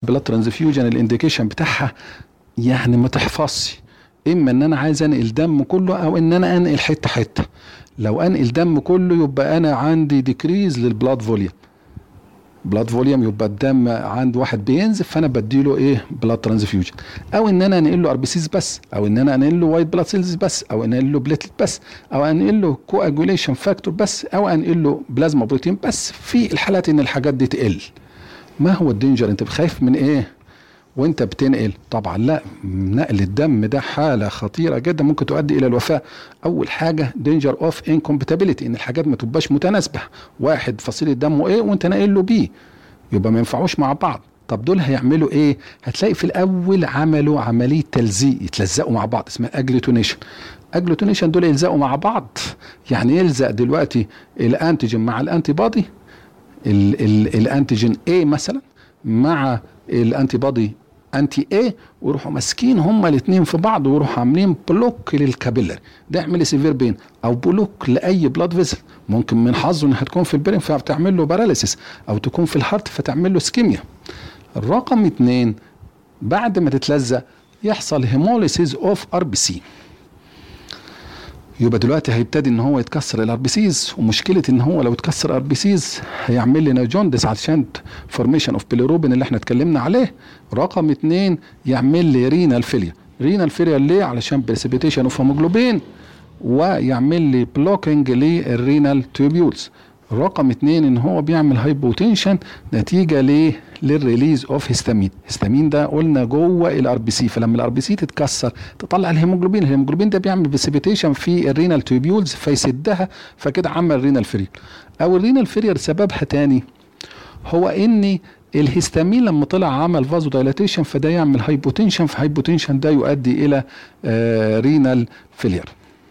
بلاد ترانزفيوجن الانديكيشن بتاعها يعني ما تحفظش اما ان انا عايز انقل دم كله او ان انا انقل حته حته لو انقل دم كله يبقى انا عندي ديكريز للبلاد فوليوم بلاد فوليوم يبقى الدم عند واحد بينزف فانا بديله ايه بلاد ترانزفيوجن او ان انا انقل له ار بي سيز بس او ان انا انقل له وايت بلاد سيلز بس او انقل له بليتلت بس او انقل له كواجوليشن فاكتور بس او انقل له بلازما بروتين بس في الحالات ان الحاجات دي تقل ما هو الدينجر انت خايف من ايه وانت بتنقل طبعا لا نقل الدم ده حاله خطيره جدا ممكن تؤدي الى الوفاه اول حاجه دينجر اوف انكومباتيبيليتي ان الحاجات ما تبقاش متناسبه واحد فصيله دمه ايه وانت ناقل له بي يبقى ما ينفعوش مع بعض طب دول هيعملوا ايه هتلاقي في الاول عملوا عمليه تلزيق يتلزقوا مع بعض اسمها اجلوتونيشن اجلوتونيشن دول يلزقوا مع بعض يعني يلزق دلوقتي الانتيجين مع الانتي بادي الانتيجين A مثلا مع الانتي بادي انتي اي ويروحوا ماسكين هما الاثنين في بعض ويروحوا عاملين بلوك للكابيلر ده يعمل سيفير بين او بلوك لاي بلاد فيسل ممكن من حظه انها تكون في البرين فتعمل له باراليسيس او تكون في الهارت فتعمل له سكيميا الرقم اثنين بعد ما تتلزق يحصل هيموليسيس اوف ار بي سي يبقى دلوقتي هيبتدي ان هو يتكسر الار بي سيز ومشكله ان هو لو اتكسر ار بي سيز هيعمل لنا جوندس عشان فورميشن اوف بيليروبين اللي احنا اتكلمنا عليه رقم اتنين يعمل لي رينال فيليا رينال فيليا ليه علشان بريسيبيتيشن اوف هيموجلوبين ويعمل لي بلوكينج للرينال تيوبيولز رقم اتنين ان هو بيعمل هايبوتنشن نتيجه ليه للريليز اوف هيستامين هيستامين ده قلنا جوه الار بي سي فلما الار بي سي تتكسر تطلع الهيموجلوبين الهيموجلوبين ده بيعمل بريسيبيتيشن في الرينال تيوبيولز فيسدها فكده عمل رينال فرير او الرينال فرير سببها تاني هو ان الهستامين لما طلع عمل فازو دايلاتيشن فده يعمل هايبوتنشن فهايبوتنشن ده يؤدي الى آه رينال فيلير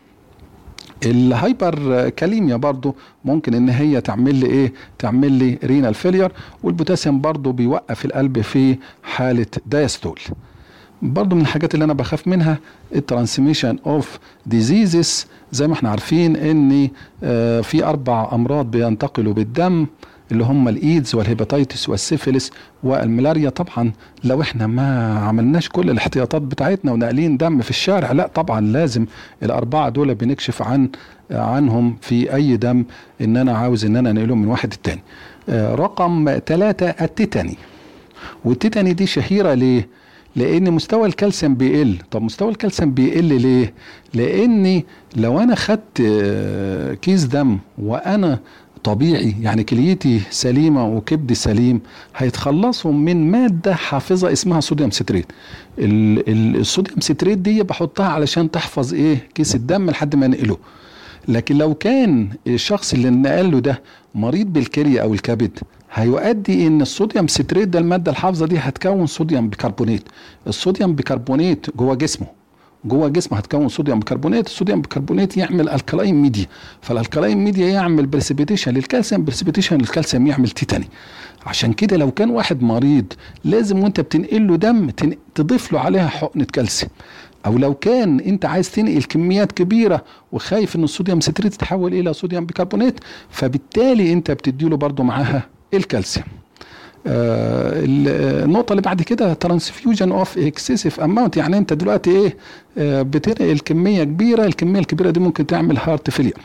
الهايبر كاليميا برضو ممكن ان هي تعمل لي ايه تعمل لي رينال فيلير والبوتاسيوم برضو بيوقف القلب في حاله دايستول برضو من الحاجات اللي انا بخاف منها الترانسميشن اوف ديزيزز زي ما احنا عارفين ان آه في اربع امراض بينتقلوا بالدم اللي هم الايدز والهيباتيتس والسيفيلس والملاريا طبعا لو احنا ما عملناش كل الاحتياطات بتاعتنا وناقلين دم في الشارع لا طبعا لازم الاربعه دول بنكشف عن عنهم في اي دم ان انا عاوز ان انا انقلهم من واحد التاني آه رقم ثلاثة التيتاني والتيتاني دي شهيرة ليه لان مستوى الكالسيوم بيقل طب مستوى الكالسيوم بيقل ليه لاني لو انا خدت كيس دم وانا طبيعي يعني كليتي سليمه وكبدي سليم هيتخلصوا من ماده حافظه اسمها صوديوم ستريت الصوديوم ستريت دي بحطها علشان تحفظ ايه كيس الدم لحد ما انقله لكن لو كان الشخص اللي نقل له ده مريض بالكليه او الكبد هيؤدي ان الصوديوم ستريت ده الماده الحافظه دي هتكون صوديوم بيكربونات الصوديوم بيكربونات جوه جسمه جوه الجسم هتكون صوديوم بيكربونات الصوديوم بيكربونات يعمل الكلاين ميديا فالالكلاين ميديا يعمل بريسيبيتيشن للكالسيوم بريسيبيتيشن للكالسيوم يعمل تيتاني عشان كده لو كان واحد مريض لازم وانت بتنقل له دم تضيف له عليها حقنه كالسيوم او لو كان انت عايز تنقل كميات كبيره وخايف ان الصوديوم ستريت تتحول الى صوديوم بيكربونات فبالتالي انت بتديله برضه معاها الكالسيوم آه النقطه اللي بعد كده ترانسفيوجن اوف اكسسيف اماونت يعني انت دلوقتي ايه آه بتنقل كميه كبيره الكميه الكبيره دي ممكن تعمل هارت فيلير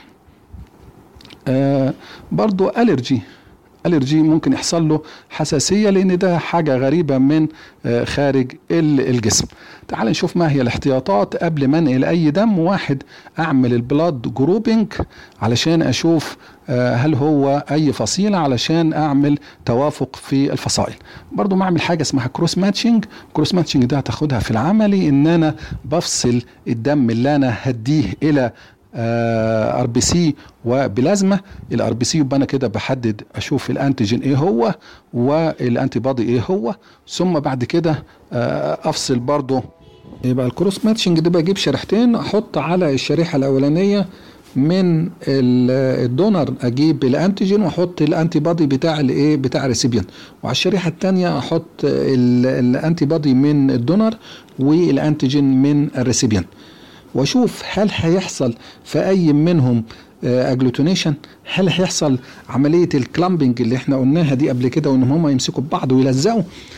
آه برضو الرجي الرجي ممكن يحصل له حساسيه لان ده حاجه غريبه من آه خارج الجسم تعال نشوف ما هي الاحتياطات قبل ما انقل اي دم واحد اعمل البلاد جروبينج علشان اشوف آه هل هو اي فصيله علشان اعمل توافق في الفصائل برضو ما اعمل حاجه اسمها كروس ماتشنج كروس ماتشنج ده هتاخدها في العملي ان انا بفصل الدم اللي انا هديه الى ار بي سي وبلازما الار بي سي يبقى انا كده بحدد اشوف الانتيجين ايه هو والانتي بادي ايه هو ثم بعد كده آه افصل برضو يبقى الكروس ماتشنج ده بجيب شريحتين احط على الشريحه الاولانيه من الدونر اجيب الانتيجين واحط الانتي بادي بتاع الايه بتاع الريسيبيان وعلى الشريحه الثانيه احط الانتي بادي من الدونر والانتيجين من الريسيبيان واشوف هل هيحصل في اي منهم اجلوتونيشن هل هيحصل عمليه الكلامبنج اللي احنا قلناها دي قبل كده وان هم يمسكوا ببعض ويلزقوا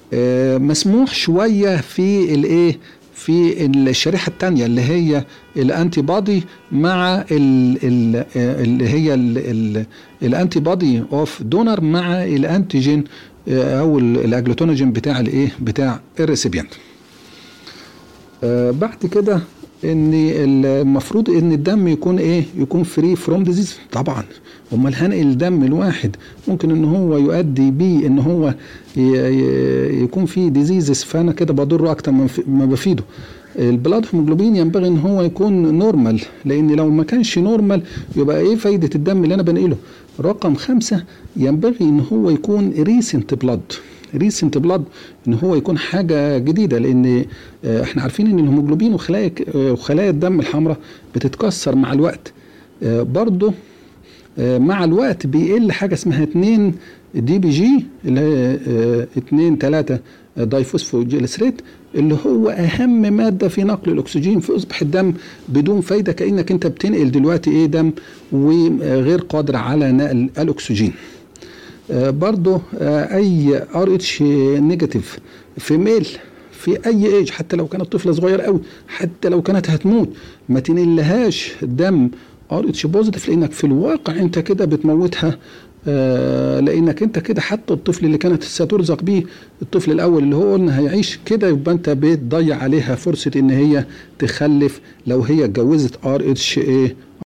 آه، مسموح شويه في الايه في الشريحه الثانيه اللي هي الانتي بودي مع ال ال اللي هي الانتي بودي اوف دونر مع الانتيجين آه، او ال- الاجلوتونيجين بتاع الايه بتاع الريسيبيانت آه، بعد كده ان المفروض ان الدم يكون ايه يكون فري فروم ديزيز طبعا امال هنقل الدم الواحد ممكن ان هو يؤدي بيه ان هو ي- ي- يكون فيه ديزيزز فانا كده بضره اكتر ما ف- ما بفيده البلاد هيموجلوبين ينبغي ان هو يكون نورمال لان لو ما كانش نورمال يبقى ايه فايده الدم اللي انا بنقله رقم خمسة ينبغي ان هو يكون ريسنت بلاد ريسنت بلاد ان هو يكون حاجه جديده لان آه، احنا عارفين ان الهيموجلوبين وخلايا آه، وخلايا الدم الحمراء بتتكسر مع الوقت آه، برضه آه، مع الوقت بيقل حاجه اسمها 2 دي بي جي اللي هي 2 3 دايفوسفوجليسريت اللي هو اهم ماده في نقل الاكسجين فاصبح الدم بدون فايده كانك انت بتنقل دلوقتي ايه دم وغير قادر على نقل الاكسجين آه، برضه آه، اي ار اتش نيجاتيف في ميل في اي ايج حتى لو كانت طفله صغيره قوي حتى لو كانت هتموت ما تنلهاش دم ار اتش بوزيتيف لانك في الواقع انت كده بتموتها آه لانك انت كده حتى الطفل اللي كانت سترزق بيه الطفل الاول اللي هو قلنا هيعيش كده يبقى انت بتضيع عليها فرصه ان هي تخلف لو هي اتجوزت ار اتش ايه